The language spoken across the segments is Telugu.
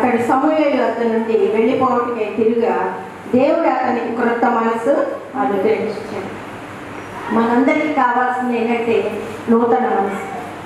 అతడు సమూహేలు వద్ద నుండి వెళ్ళిపోవటకే తిరుగా దేవుడు అతనికి క్రొత్త మనసు అనుగ్రహించాడు మనందరికీ కావాల్సింది ఏంటంటే నూతన మనసు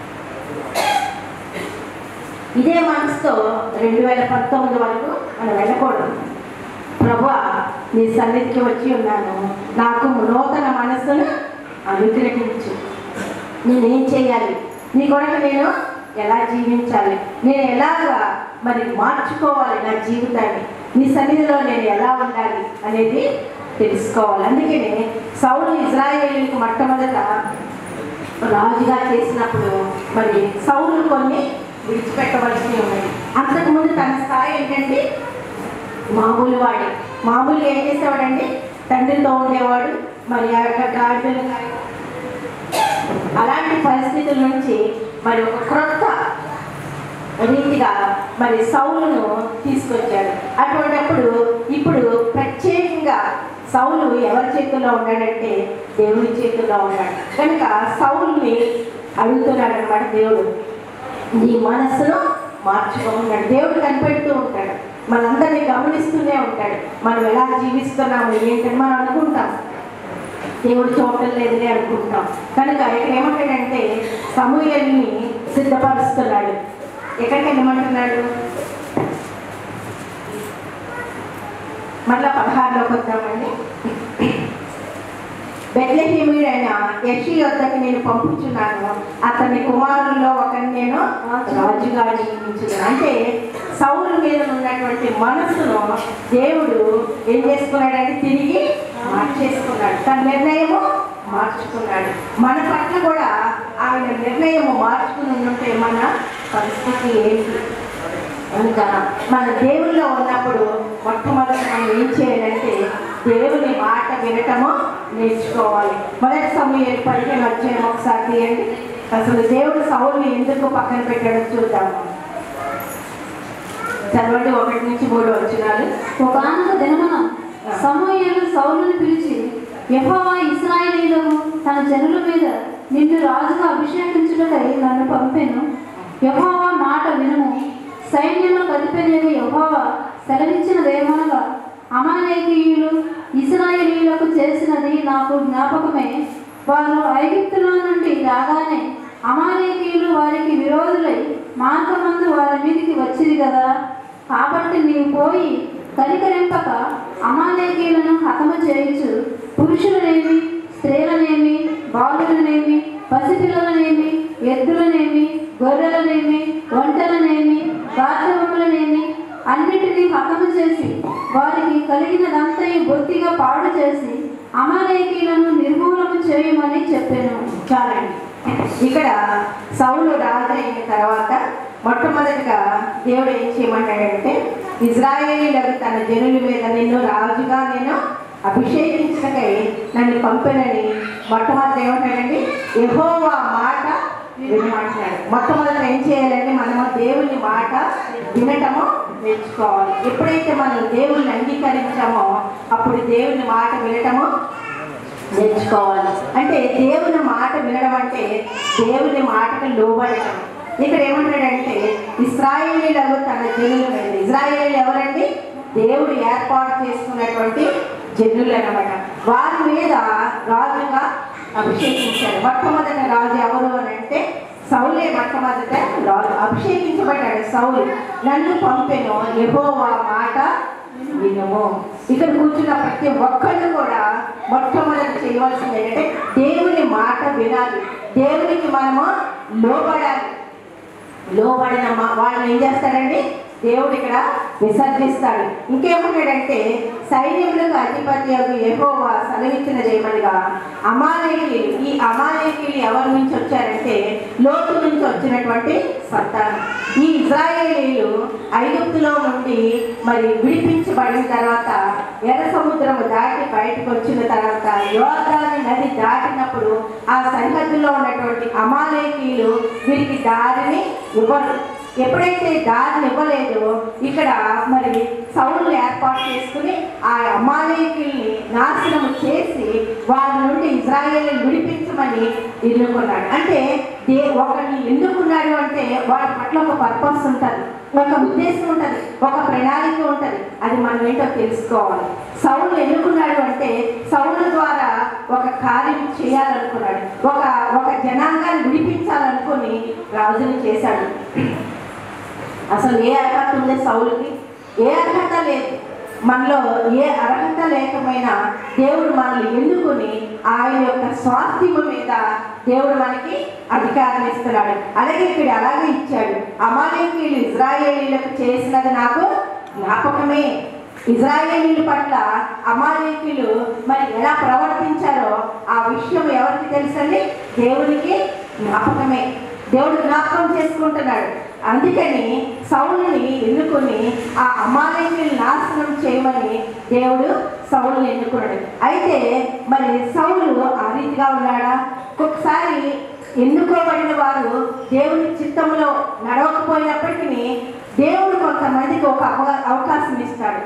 ఇదే మనసుతో రెండు వేల పంతొమ్మిది వరకు మనం వెళ్ళకూడదు ప్రభా నీ సన్నిధికి వచ్చి ఉన్నాను నాకు నూతన మనస్సును అనుగ్రహించు నేనేం చేయాలి నీ కొరకు నేను ఎలా జీవించాలి నేను ఎలాగా మరి మార్చుకోవాలి నా జీవితాన్ని నీ సన్నిధిలో నేను ఎలా ఉండాలి అనేది తెలుసుకోవాలి అందుకనే సౌలు ఇజ్రాయేలీకి మొట్టమొదట రాజుగా చేసినప్పుడు మరి సౌలు కొన్ని విడిచిపెట్టవలసి ఉన్నాయి అంతకుముందు తన స్థాయి ఏంటంటే మామూలు వాడే మామూలుగా ఏం చేసేవాడండి తండ్రితో ఉండేవాడు మరి ఆ యొక్క గాడిదలు కాయ- అలాంటి పరిస్థితుల నుంచి మరి ఒక క్రొత్త రీతిగా మరి సౌలును తీసుకొచ్చాడు అటువంటిప్పుడు ఇప్పుడు ప్రత్యేకంగా సౌలు ఎవరి చేతుల్లో ఉన్నాడంటే దేవుని చేతుల్లో ఉన్నాడు కనుక సౌలుని అడుగుతున్నాడు అనమాట దేవుడు నీ మనస్సును మార్చుకోమన్నాడు దేవుడు కనిపెడుతూ ఉంటాడు మనందరినీ గమనిస్తూనే ఉంటాడు మనం ఎలా జీవిస్తున్నాము ఏంటని మనం అనుకుంటాం దేవుడు చూడటం లేదులే అనుకుంటాం కనుక ఇక్కడ ఏమంటాడంటే సమూహల్ని సిద్ధపరుస్తున్నాడు ఎక్కడికి వెళ్ళమంటున్నాడు మళ్ళా పదహారులోకి వద్దామండి బెత్లహీముడైన యషి వద్దకు నేను పంపుచున్నాను అతని కుమారుల్లో ఒకరిని నేను రాజుగా నియమించున్నాను అంటే సౌలు మీద ఉన్నటువంటి మనస్సును దేవుడు ఏం చేసుకున్నాడంటే తిరిగి మార్చేసుకున్నాడు తన నిర్ణయము మార్చుకున్నాడు మన పట్ల కూడా ఆయన నిర్ణయము మార్చుకుని ఉంటే మన పరిస్థితి ఏంటి కనుక మన దేవుల్లో ఉన్నప్పుడు మొట్టమొదటి మనం ఏం చేయాలంటే దేవుని మాట వినటము నేర్చుకోవాలి మొదటి సమయం పదిహేను వచ్చాము ఒకసారి తీయండి అసలు దేవుడు సౌల్ని ఎందుకు పక్కన పెట్టాడో చూద్దాము చదవండి ఒకటి నుంచి మూడు వచ్చినాలు ఒకనొక దినమున సమూయేలు సౌలుని పిలిచి యెహోవా ఇస్రాయేలీలకు తన జనుల మీద నిన్ను రాజుగా అభిషేకించుటకై నన్ను పంపెను యెహోవా మాట వినుము సైన్యములకు అధిపతి యెహోవా సెలవిచ్చినదేమనగా అమాలేకీయులు ఇస్రాయేలీలకు చేసినది నాకు జ్ఞాపకమే వారు ఐగుప్తులో నుండి రాగానే అమాలేకీయులు వారికి విరోధులై మార్గమందు వారి మీదికి వచ్చింది కదా కాబట్టి నీవు పోయి కనికరింపక అమాలేకీయులను హతము చేయించు పురుషులనేమి స్త్రీలనేమి బాలులనేమి పసిపిల్లలనేమి ఎద్దులనేమి గొర్రెలనేమి ఒంటలనేమి గాత్రములనేమి అన్నిటినీ హతము చేసి వారికి కలిగినదంతయు బొత్తిగా పాడు చేసి అమాలేకీయులను నిర్మూలన చేయమని చెప్పాను చాలండి ఇక్కడ సౌలు రాజు అయిన తర్వాత మొట్టమొదటిగా దేవుడు ఏం చేయమంటాడంటే ఇజ్రాయేలీలకు తన జనుల మీద నిన్ను రాజుగా నేను అభిషేకించకై నన్ను పంపినని మొట్టమొదటి ఏమంటాడండి యెహోవా మాట వినమంటున్నాడు మొట్టమొదటి ఏం చేయాలంటే మనము దేవుని మాట వినటము నేర్చుకోవాలి ఎప్పుడైతే మనం దేవుని అంగీకరించామో అప్పుడు దేవుని మాట వినటము నేర్చుకోవాలి అంటే దేవుని మాట వినడం అంటే దేవుని మాటకు లోబడటం ఇక్కడ ఏమంటాడంటే ఇస్రాయేలీలకు తన జనుల మీద ఇజ్రాయేలీలు ఎవరండి దేవుడు ఏర్పాటు చేసుకున్నటువంటి జనులు అనమాట వారి మీద రాజుగా అభిషేకించాడు మొట్టమొదటి రాజు ఎవరు అని అంటే సౌలే మొట్టమొదట రాజు అభిషేకించబడ్డాడు సౌలు నన్ను పంపెను యెహోవా మాట వినుము ఇక్కడ కూర్చున్న ప్రతి ఒక్కళ్ళు కూడా మొట్టమొదటి చేయవలసింది ఏంటంటే దేవుని మాట వినాలి దేవునికి మనము లోబడాలి లోబడిన మా- వాళ్ళని ఏం చేస్తాడండి దేవుడు ఇక్కడ విసర్జిస్తాడు ఇంకేమంటాడంటే సైన్యములకు అధిపతి యొక్క యెహోవా సెలవిచ్చినది ఏమనగా అమాలేకీయులు ఈ అమాలేకీయులు ఎవరి నుంచి వచ్చారంటే లోతు నుంచి వచ్చినటువంటి సంతానం ఈ ఇజ్రాయేలీలు ఐగుప్తులో నుండి మరి విడిపించబడిన తర్వాత ఎర్ర సముద్రము దాటి బయటకు వచ్చిన తర్వాత యోర్దాను నది దాటినప్పుడు ఆ సరిహద్దులో ఉన్నటువంటి అమాలేకీయులు వీరికి దారిని ఇవ్వరు ఎప్పుడైతే దారిని ఇవ్వలేదో ఇక్కడ మరి సౌలు ఏర్పాటు చేసుకుని ఆ అమాలేకుల్ని నాశనం చేసి వారి నుండి ఇజ్రాయేల్ విడిపించమని ఎన్నుకున్నాడు అంటే దే ఒకరిని ఎందుకున్నాడు అంటే వాడి పట్ల ఒక పర్పస్ ఉంటుంది ఒక ఉద్దేశం ఉంటుంది ఒక ప్రణాళిక ఉంటుంది అది మనం ఏంటో తెలుసుకోవాలి సౌలు ఎన్నుకున్నాడు అంటే సౌలు ద్వారా ఒక కార్యం చేయాలనుకున్నాడు ఒక ఒక జనాంగాన్ని విడిపించాలనుకుని రాజుని చేశాడు అసలు ఏ అర్హత ఉంది సౌలుకి ఏ అర్హత లేదు మనలో ఏ అర్హత లేకపోయినా దేవుడు మనల్ని ఎన్నుకొని ఆయన యొక్క స్వాస్థ్యము మీద దేవుడు మనకి అధికారం ఇస్తున్నాడు అలాగే ఇక్కడ అలాగే ఇచ్చాడు అమాలేకీలు ఇజ్రాయేలీలకు చేసినది నాకు జ్ఞాపకమే ఇజ్రాయేలీల పట్ల అమాలేకీలు మరి ఎలా ప్రవర్తించారో ఆ విషయం ఎవరికి తెలుసండి దేవునికి జ్ఞాపకమే దేవుడు జ్ఞాపకం చేసుకుంటున్నాడు అందుకని సౌలుని ఎన్నుకొని ఆ అమాలయకుని నాశనం చేయమని దేవుడు సౌలుని ఎన్నుకున్నాడు అయితే మరి సౌలు ఆ రీతిగా ఉన్నాడా ఒక్కొక్కసారి ఎన్నుకోబడిన వారు దేవుని చిత్తంలో నడవకపోయినప్పటికీ దేవుడు కొంతమందికి ఒక అవ- అవకాశం ఇస్తాడు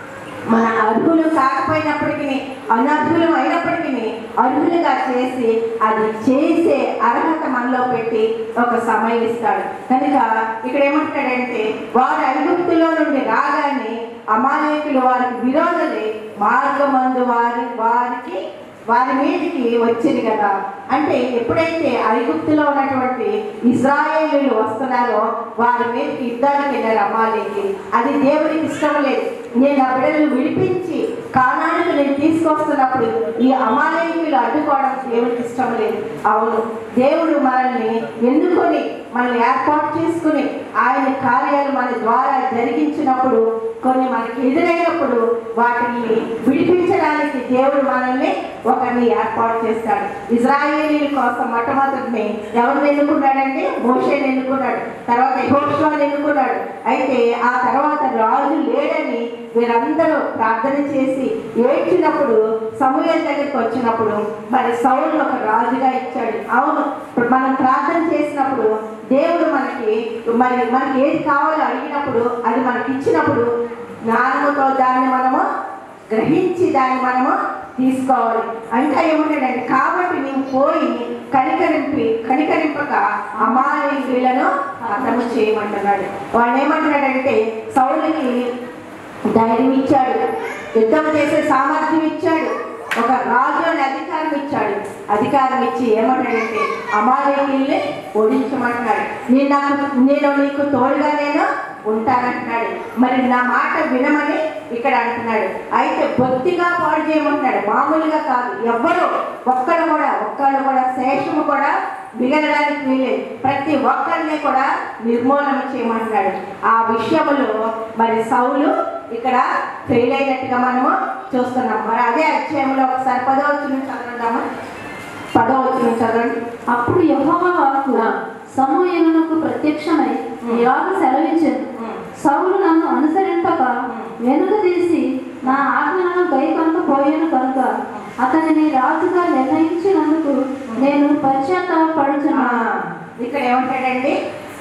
మన అర్హులు కాకపోయినప్పటికీ అనర్హులు అయినప్పటికీ అర్హులుగా చేసి అది చేసే అర్హత మనలో పెట్టి ఒక సమయం ఇస్తాడు కనుక ఇక్కడ ఏమంటాడంటే వారు ఐగుప్తులో నుండి రాగానే అమాయకులు వారికి విరోధులే మార్గమందు వారి వారికి వారి మీదకి వచ్చింది కదా అంటే ఎప్పుడైతే ఐగుప్తులో ఉన్నటువంటి ఇజ్రాయేలీలు వస్తున్నారో వారి మీదకి యుద్ధానికి వెళ్ళారు అమ్మాలికి అది దేవునికి ఇష్టం లేదు నేను ఆ బిడ్డలను విడిపించి కానానికి నేను తీసుకొస్తున్నప్పుడు ఈ అమాలయకులు అడ్డుకోవడం దేవునికి ఇష్టం లేదు అవును దేవుడు మనల్ని ఎన్నుకొని మనల్ని ఏర్పాటు చేసుకుని ఆయన కార్యాలు మన ద్వారా జరిగించినప్పుడు కొన్ని మనకి ఎదురైనప్పుడు వాటిని విడిపించడానికి దేవుడు మనల్ని ఒకరిని ఏర్పాటు చేస్తాడు ఇజ్రాయేలీల కోసం మొట్టమొదటిని ఎవరిని ఎన్నుకున్నాడంటే మోషేని ఎన్నుకున్నాడు తర్వాత యెహోషువని ఎన్నుకున్నాడు అయితే ఆ తర్వాత రాజు లేడని వీరందరూ ప్రార్థన చేసి ఏడ్చినప్పుడు సమూహం దగ్గరికి వచ్చినప్పుడు మరి సౌలు ఒక రాజుగా ఇచ్చాడు అవును ఇప్పుడు మనం ప్రార్థన చేసినప్పుడు దేవుడు మనకి మరి మనకి ఏది కావాలో అడిగినప్పుడు అది మనకి ఇచ్చినప్పుడు జ్ఞానముతో దాన్ని మనము గ్రహించి దాన్ని మనము తీసుకోవాలి ఇంకా ఏమంటాడంటే కాబట్టి నీవు పోయి కనికరింపి కనికరింపక అమాయకులను అర్థము చేయమంటున్నాడు వాడు ఏమంటున్నాడంటే సౌలుకి ధైర్యం ఇచ్చాడు యుద్ధం చేసే సామర్థ్యం ఇచ్చాడు ఒక రాజు అని అధికారం ఇచ్చాడు అధికారం ఇచ్చి ఏమంటాడంటే అమాయకుల్ని ఓడించమంటున్నాడు నేను నాకు నేను నీకు తోడుగా నేను ఉంటానంటున్నాడు మరి నా మాట వినమని ఇక్కడ అంటున్నాడు అయితే బొత్తిగా పాడు చేయమంటున్నాడు మామూలుగా కాదు ఎవ్వరు ఒక్కడు కూడా ఒక్కడు కూడా శేషము కూడా మిగలడానికి వీలేదు ప్రతి ఒక్కరిని కూడా నిర్మూలన చేయమంటున్నాడు ఆ విషయంలో మరి సౌలు ఇక్కడ ఫెయిల్ అయినట్టుగా మనము చూస్తున్నాం మరి అదే అధ్యాయంలో ఒకసారి పదవచ్చు చదవదామా పదవచ్చు చదవండి అప్పుడు యెహోవా వాక్కు సమూయేలునకు ప్రత్యక్షమై ఇలాగ సెలవించాను సౌలు నన్ను అనుసరింపక వెనుక తీసి నా ఆజ్ఞలను గై కనుక పోయాను కనుక అతనిని రాజుగా నిర్ణయించినందుకు నేను ఆ, పశ్చాత్తాపడుచున్నాను ఇక్కడ ఏమంటాడండి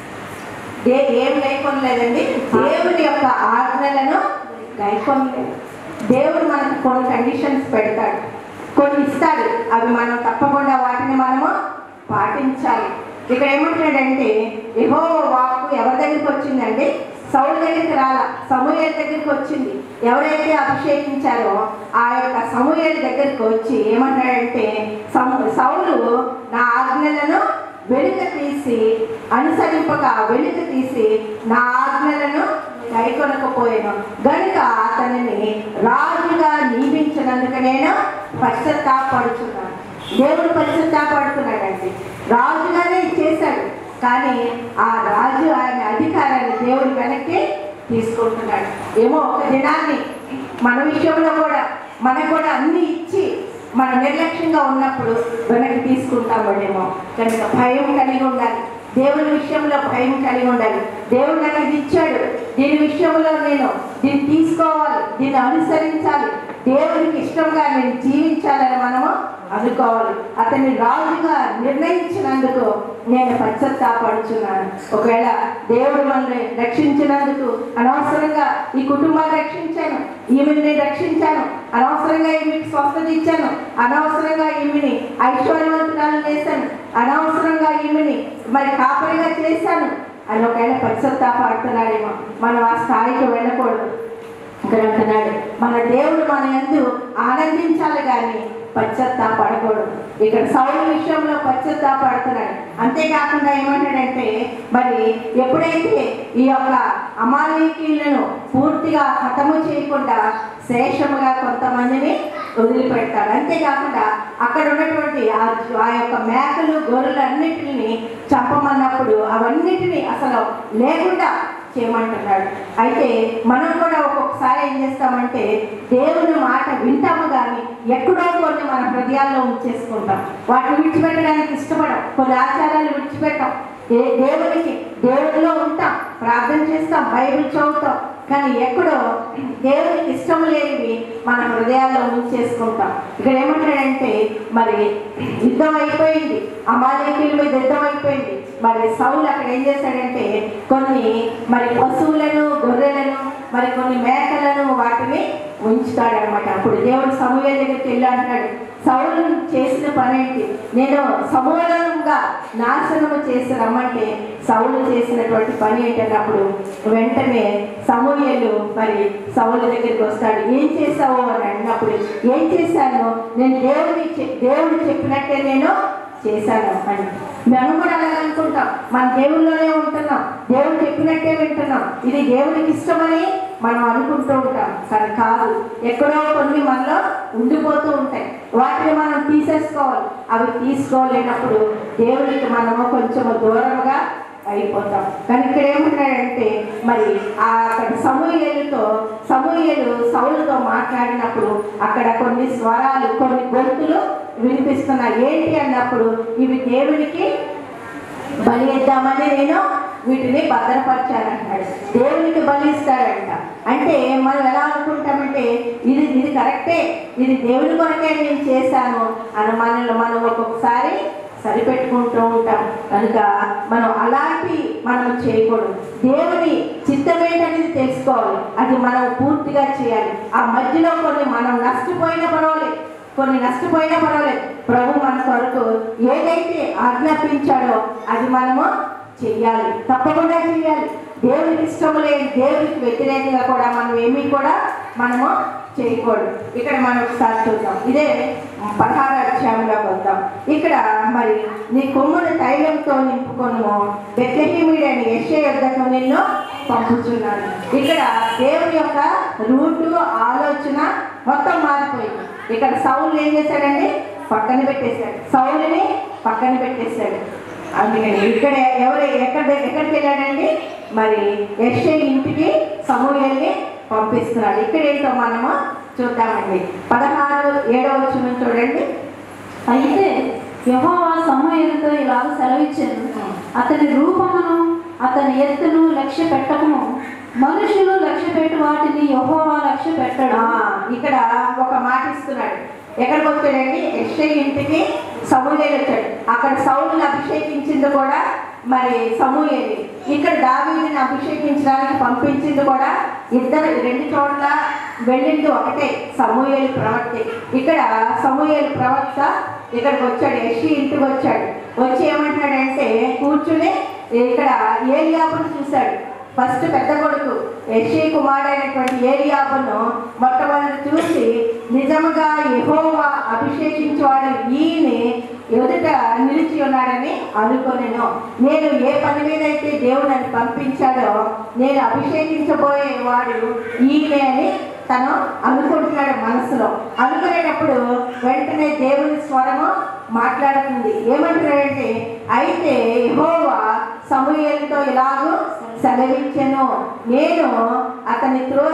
దే ఏం గైకొనలేదండి దేవుని యొక్క ఆజ్ఞలను గైకొనలేదు దేవుడు మనకు కొన్ని కండిషన్స్ పెడతాడు కొన్ని ఇస్తాడు అవి మనం తప్పకుండా వాటిని మనము పాటించాలి ఇక్కడ ఏమంటాడంటే ఎహో వాక్కు ఎవరి దగ్గరికి వచ్చిందండి సౌలు దగ్గరికి రాల సమూహల దగ్గరికి వచ్చింది ఎవరైతే అభిషేకించారో ఆ యొక్క సమూహల దగ్గరికి వచ్చి ఏమంటాడంటే సము సౌలు నా ఆజ్ఞలను వెనుక తీసి అనుసరింపక వెనుక తీసి నా ఆజ్ఞలను కైకొనకపోయాను గనుక అతనిని రాజుగా నియమించినందుకు నేను పశ్చాత్తాపడుచున్నాను దేవుడు పశ్చాత్తాపడుతున్నాడండి రాజుగానే చేశాడు కానీ ఆ రాజు ఆయన అధికారాన్ని దేవుడు వెనక్కి తీసుకుంటున్నాడు ఏమో ఒక దినాన్ని మన విషయంలో కూడా మనకు కూడా అన్ని ఇచ్చి మనం నిర్లక్ష్యంగా ఉన్నప్పుడు వెనక్కి తీసుకుంటామేమో కనుక భయం కలిగి ఉండాలి దేవుని విషయంలో భయం కలిగి ఉండాలి దేవుడు నాకు ఇది ఇచ్చాడు దీని విషయంలో నేను దీన్ని తీసుకోవాలి దీన్ని అనుసరించాలి దేవునికి ఇష్టంగా నేను జీవించాలని మనము అనుకోవాలి అతన్ని రాజుగా నిర్ణయించినందుకు నేను పశ్చాత్తాపడుచున్నాను ఒకవేళ దేవుడు మనల్ని రక్షించినందుకు అనవసరంగా ఈ కుటుంబాన్ని రక్షించాను ఈమెని నేను రక్షించాను అనవసరంగా ఈమెకి స్వస్థత ఇచ్చాను అనవసరంగా ఈమెని ఐశ్వర్యవంతురాలు చేశాను అనవసరంగా ఈమెని మరి కాపరిగా చేశాను అని ఒకవేళ పశ్చాత్తాపడుతున్నాడేమో మనం ఆ స్థాయికి వెళ్ళకూడదు ఇక్కడ అంటున్నాడు మన దేవుడు మన యందు ఆనందించాలి కానీ పశ్చాత్తాపడకూడదు ఇక్కడ సౌలు విషయంలో పశ్చాత్తాపడుతున్నాడు అంతేకాకుండా ఏమంటాడంటే మరి ఎప్పుడైతే ఈ యొక్క అమాలీకీలను పూర్తిగా హతము చేయకుండా శేషముగా కొంతమందిని వదిలిపెడతాడు అంతేకాకుండా అక్కడ ఉన్నటువంటి ఆ ఆ యొక్క మేకలు గొర్రెలు అన్నిటిని చంపమన్నప్పుడు అవన్నిటిని అసలు లేకుండా చేయమంటున్నాడు అయితే మనం కూడా ఒక్కొక్కసారి ఏం చేస్తామంటే దేవుని మాట వింటాము కానీ ఎక్కడో కొన్ని మన హృదయాల్లో ఉంచేసుకుంటాం వాటిని విడిచిపెట్టడానికి ఇష్టపడం కొన్ని ఆచారాలు విడిచిపెట్టాం ఏ దేవునికి దేవుడిలో ఉంటాం ప్రార్థన చేస్తాం బైబిల్ చదువుతాం కానీ ఎక్కడో దేవునికి ఇష్టం లేనివి మన హృదయాల్లో ఉంచేసుకుంటాం ఇక్కడ ఏమంటాడంటే మరి యుద్ధం అయిపోయింది అమాలేకుల మీద యుద్ధం అయిపోయింది మరి సౌలు అక్కడ ఏం చేశాడంటే కొన్ని మరి పశువులను గొర్రెలను మరి కొన్ని మేకలను వాటిని ఉంచుతాడనమాట అప్పుడు దేవుడు సమూహం దగ్గరికి వెళ్ళి అంటాడు సౌలు చేసిన పని ఏంటి నేను సమూలంగా నాశనము చేసి రమ్మంటే సౌలు చేసినటువంటి పని ఏంటన్నప్పుడు వెంటనే సమూహలు మరి సౌలు దగ్గరికి వస్తాడు ఏం చేసావు అని అన్నప్పుడు ఏం చేశాను నేను దేవుడి చె- దేవుడు చెప్పినట్టే నేను చేశాను అని మనం కూడా అలాగే అనుకుంటాం మన దేవుళ్ళలోనే ఉంటున్నాం దేవుడు చెప్పినట్టే వింటున్నాం ఇది దేవుడికి ఇష్టమని మనం అనుకుంటూ ఉంటాం కానీ కాదు ఎక్కడో కొన్ని మనలో ఉండిపోతూ ఉంటాయి వాటిని మనం తీసేసుకోవాలి అవి తీసుకోలేనప్పుడు దేవుడికి మనము కొంచెం దూరంగా అయిపోతాం కానీ ఇక్కడ ఏమంటాడంటే మరి ఆ అక్కడ సమూహలతో సమూహలు సౌలుతో మాట్లాడినప్పుడు అక్కడ కొన్ని స్వరాలు కొన్ని గొంతులు వినిపిస్తున్నాయి ఏంటి అన్నప్పుడు ఇవి దేవునికి బలి ఇద్దామని నేను వీటిని భద్రపరిచానంటాడు దేవునికి బలి ఇస్తాడంట అంటే మనం ఎలా అనుకుంటామంటే ఇది ఇది కరెక్టే ఇది దేవుని కొరకే నేను చేశాను అని మనల్ని మనం ఒక్కొక్కసారి సరిపెట్టుకుంటూ ఉంటాం కనుక మనం అలాంటి మనం చేయకూడదు దేవుని చిత్తమేంటనేది తెలుసుకోవాలి అది మనం పూర్తిగా చేయాలి ఆ మధ్యలో కొన్ని మనం నష్టపోయిన పర్వాలేదు కొన్ని నష్టపోయినా పర్వాలేదు ప్రభు మన కొరకు ఏదైతే ఆజ్ఞాపించాడో అది మనము చెయ్యాలి తప్పకుండా చెయ్యాలి దేవునికి ఇష్టం లేని దేవునికి వ్యతిరేకంగా కూడా మనం ఏమీ కూడా మనము చేయకూడదు ఇక్కడ మనం ఒకసారి చూద్దాం ఇదే పదహారు అధ్యాయంలోకి వద్దాం ఇక్కడ మరి నీ కొమ్మును తైలంతో నింపుకొను బెత్తహీముడని యశ్య యుద్ధకు నిన్ను పంపుచున్నాను ఇక్కడ దేవుని యొక్క రూటు ఆలోచన మొత్తం మారిపోయింది ఇక్కడ సౌలు ఏం చేశాడండి పక్కన పెట్టేశాడు సౌలుని పక్కన పెట్టేశాడు అందుకని ఇక్కడ ఎవరు ఎక్కడ ఎక్కడికి వెళ్ళాడండి మరి యశ్య ఇంటికి సమూహల్ని పంపిస్తున్నాడు ఇక్కడ ఏంటో మనము చూద్దామండి పదహారు ఏడవ వచ్చిన చూడండి అయితే యెహోవా సమూయేలుతో ఇలాగ సెలవిచ్చాను అతని రూపమును అతని ఎత్తును లక్ష్య పెట్టకము మనుషులు లక్ష్య పెట్టి వాటిని యెహోవా లక్ష్య పెట్టడు ఆ, ఇక్కడ ఒక మాట ఇస్తున్నాడు ఎక్కడికి వచ్చాడండి యశ్య ఇంటికి సమూహేలు వచ్చాడు అక్కడ సౌలుని అభిషేకించింది కూడా మరి సమూహేలి ఇక్కడ దావీదిని అభిషేకించడానికి పంపించింది కూడా ఇద్దరు రెండు చోట్ల వెళ్ళింది ఒకటే సమూహేలు ప్రవక్త ఇక్కడ సమూహేలు ప్రవక్త ఇక్కడికి వచ్చాడు యశ్య ఇంటికి వచ్చాడు వచ్చి ఏమంటున్నాడంటే కూర్చుని ఇక్కడ ఏలియాబును చూశాడు ఫస్ట్ పెద్ద కొడుకు యశ్షీ కుమారుడైనటువంటి ఏలియాబును మొట్టమొదటి చూసి నిజముగా యెహోవా అభిషేకించేవాడు ఈయనే ఎదుట నిలిచి ఉన్నాడని అనుకొనెను నేను ఏ పని మీద అయితే దేవుడు నన్ను పంపించాడో నేను అభిషేకించబోయే వాడు ఈయనే అని తను అనుకుంటున్నాడు మనసులో అనుకునేటప్పుడు వెంటనే దేవుని స్వరము మాట్లాడుతుంది ఏమంటున్నాడంటే అయితే యెహోవా సమూయేలుతో ఇలాగూ సెలవిచ్చెను నేను అతని త్రో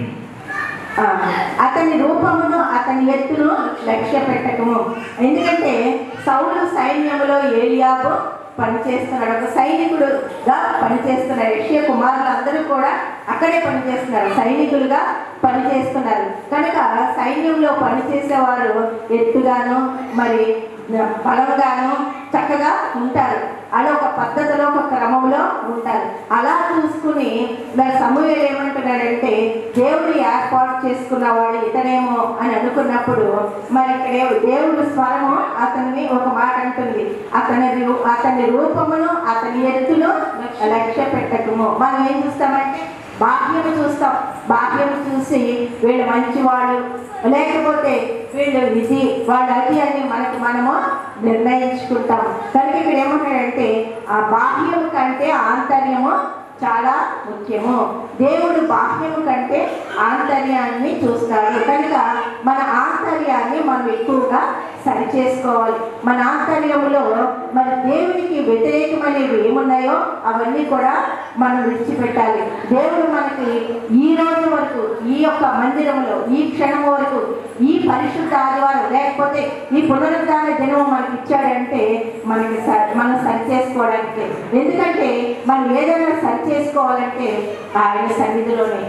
ఆ, అతని రూపమును అతని ఎత్తును లక్ష్య పెట్టకము ఎందుకంటే సౌలు సైన్యములో ఏలియాబు పనిచేస్తున్నాడు ఒక సైనికుడుగా పనిచేస్తున్నాడు యశ్య కుమారులు అందరూ కూడా అక్కడే పనిచేస్తున్నారు సైనికులుగా పనిచేస్తున్నారు కనుక సైన్యంలో పనిచేసేవారు ఎత్తుగాను మరి బలంగాను చక్కగా ఉంటారు అలా ఒక పద్ధతిలో ఒక క్రమంలో ఉంటారు అలా చూసుకుని మరి సమూహలు ఏమంటున్నాడంటే దేవుడు ఏర్పాటు చేసుకున్నవాడు ఇతనేమో అని అనుకున్నప్పుడు మరి ఇక్కడ దేవుడు స్వరము అతన్ని ఒక మాట అంటుంది అతని రూ- అతని రూపమును అతని ఎత్తును లక్ష్య పెట్టకము మనం ఏం చూస్తామంటే బాహ్యము చూస్తాం బాహ్యం చూసి వీళ్ళు మంచివాళ్ళు లేకపోతే వీళ్ళు ఇది వాళ్ళు అది అని మనకి మనము నిర్ణయించుకుంటాం కనుక ఇక్కడ ఏమంటాడంటే ఆ బాహ్యం కంటే ఆంతర్యము చాలా ముఖ్యము దేవుడు బాహ్యము కంటే ఆంతర్యాన్ని చూస్తాడు కనుక మన ఆంతర్యాన్ని మనం ఎక్కువగా సరి చేసుకోవాలి మన ఆంతర్యములో మన దేవునికి వ్యతిరేకమైనవి ఏమున్నాయో అవన్నీ కూడా మనం విడిచిపెట్టాలి దేవుడు మనకి ఈ రోజు వరకు ఈ యొక్క మందిరంలో ఈ క్షణం వరకు ఈ పరిశుద్ధ ఆదివారం లేకపోతే ఈ పునరుద్ధాన దినం మనకి ఇచ్చాడంటే మనకి స- మనం సరి చేసుకోవడానికి ఎందుకంటే మనం ఏదైనా సరి చేసుకోవాలంటే ఆయన సన్నిధిలోనే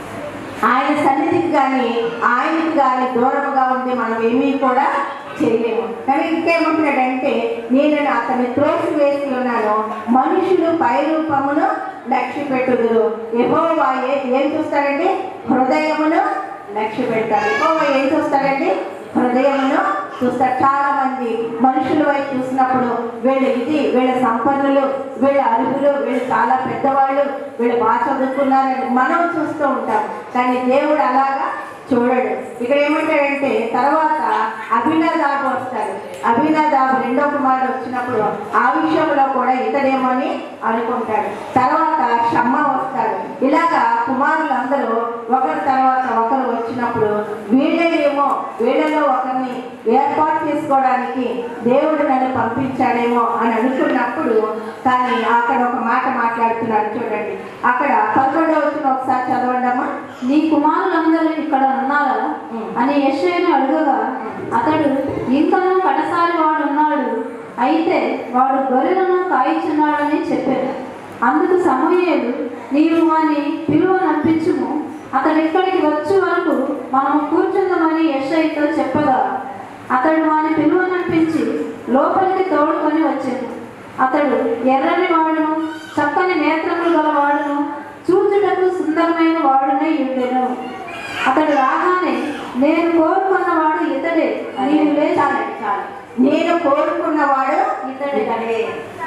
ఆయన సన్నిధికి కానీ ఆయనకి కానీ దూరముగా ఉండి మనం ఏమీ కూడా చేయలేము కానీ ఇంకేమంటున్నాడంటే నేను అతన్ని త్రోసి వేసి ఉన్నాను మనుషులు పై రూపమును లక్ష్య పెట్టుదురు యెహోవా ఏ- ఏం చూస్తాడండి హృదయమును లక్ష్య పెడతాడు యెహోవా ఏం చూస్తాడండి హృదయమును చూస్తారు చాలా మంది మనుషుల వైపు చూసినప్పుడు వీళ్ళు ఇది వీళ్ళ సంపన్నులు వీళ్ళ అర్హులు వీళ్ళు చాలా పెద్దవాళ్ళు వీళ్ళు బాగా చదువుకున్నారని మనం చూస్తూ ఉంటాం కానీ దేవుడు అలాగా చూడడు ఇక్కడ ఏమంటాడంటే తర్వాత అభినదాబు వస్తాడు అభినదాబు రెండో కుమారుడు వచ్చినప్పుడు ఆ విషయంలో కూడా ఇతడేమో అని అనుకుంటాడు తర్వాత షమ్మ వస్తాడు ఇలాగా కుమారులందరూ ఒకరి తర్వాత ఒకరు వచ్చినప్పుడు వీళ్ళేమో వీళ్ళలో ఒకరిని ఏర్పాటు చేసుకోవడానికి దేవుడు నన్ను పంపించాడేమో అని అనుకున్నప్పుడు కానీ అక్కడ ఒక మాట మాట్లాడుతున్నాడు చూడండి అక్కడ పదకొండవ వచ్చిన ఒకసారి చదవండమ్మా నీ కుమారులందరూ ఇక్కడ ఉన్నారా అని యశ్వని అడుగగా అతడు ఇంకనూ కడసారి వాడు ఉన్నాడు అయితే వాడు గొర్రెలను కాయిచున్నాడని చెప్పాడు అందుకు సమూయేలు నీవు వాని పిలువ నంపించుము అతడు ఇక్కడికి వచ్చే వరకు మనము కూర్చుందామని యశ్ఐతో చెప్పగా అతడు వాని పిలువ నంపించి లోపలికి తోడుకొని వచ్చాను అతడు ఎర్రని వాడును చక్కని నేత్రములు గల వాడును చూచుటకు సుందరమైన వాడునై ఉండెను అతడు రాగానే నేను కోరుకున్నవాడు ఇతడే నీవు లేచి చాలు చాలు నేను కోరుకున్నవాడు ఇతడే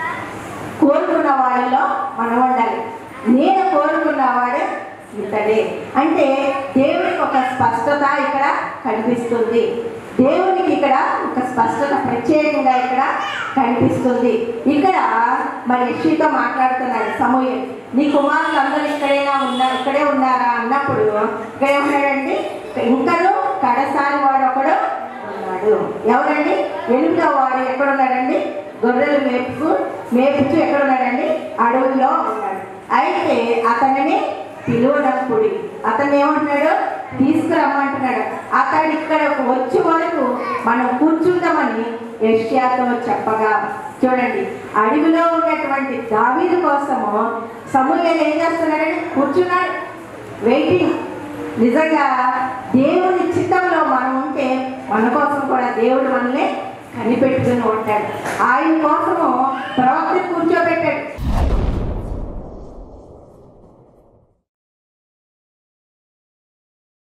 కోరుకున్న వాడిలో మనం ఉండాలి నేను కోరుకున్నవాడు ఇతడే అంటే దేవునికి ఒక స్పష్టత ఇక్కడ కనిపిస్తుంది దేవునికి ఇక్కడ ఒక స్పష్టత ప్రత్యేకంగా ఇక్కడ కనిపిస్తుంది ఇక్కడ మరి యక్షితో మాట్లాడుతున్నాడు సమూహం నీ కుమారులు అందరూ ఇక్కడైనా ఉన్నారు ఇక్కడే ఉన్నారా అన్నప్పుడు ఇక్కడ ఏమన్నాడండి ఇంకను కడసారి వాడు ఒకడు ఉన్నాడు ఎవరండి ఎనిమిదో వాడు ఎక్కడ ఉన్నాడండి గొర్రెలు మేపుకు మేపుచు ఎక్కడ ఉన్నాడండి అడవుల్లో ఉన్నాడు అయితే అతనిని పిలువనప్పుడు అతను ఏమంటున్నాడు తీసుకురమ్మంటున్నాడు అతడు ఇక్కడ వచ్చే వరకు మనం కూర్చుందామని యష్యాతో చెప్పగా చూడండి అడవిలో ఉన్నటువంటి దావీదు కోసము సమూహలు ఏం చేస్తున్నాడండి కూర్చున్నాడు వెయిటింగ్ నిజంగా దేవుని చిత్తంలో మనం ఉంటే మన కోసం కూడా దేవుడు మనల్ని కనిపెట్టుకుని ఉంటాడు ఆయన కోసము ప్రవక్త కూర్చోబెట్టాడు